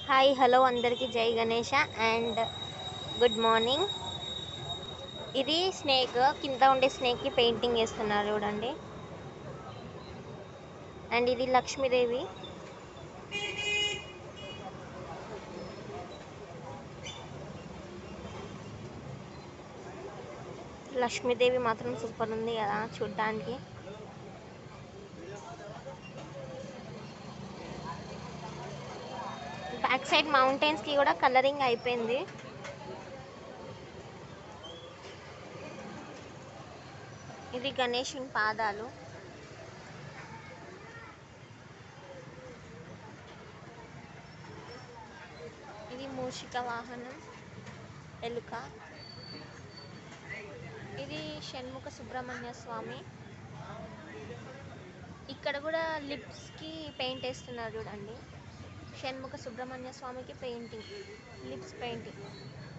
hi hello అందరికీ జై Ganesha and good morning ఇది స్నేక్ కింద ఉండే స్నేక్కి పెయింటింగ్ వేస్తున్నారు చూడండి అండ్ ఇది లక్ష్మీదేవి లక్ష్మీదేవి మాత్రం సూపర్ ఉంది కదా చూడ్డానికి బ్యాక్ సైడ్ మౌంటైన్స్ కి కూడా కలరింగ్ అయిపోయింది ఇది గణేషుని పాదాలు ఇది మూషిక వాహనం ఎలుక ఇది షణ్ముఖ సుబ్రహ్మణ్య స్వామి ఇక్కడ కూడా లిప్స్కి పెయింట్ వేస్తున్నారు చూడండి షణ్ముఖ సుబ్రహ్మణ్య స్వామికి పెయింటింగ్ లిప్స్ పెయింటింగ్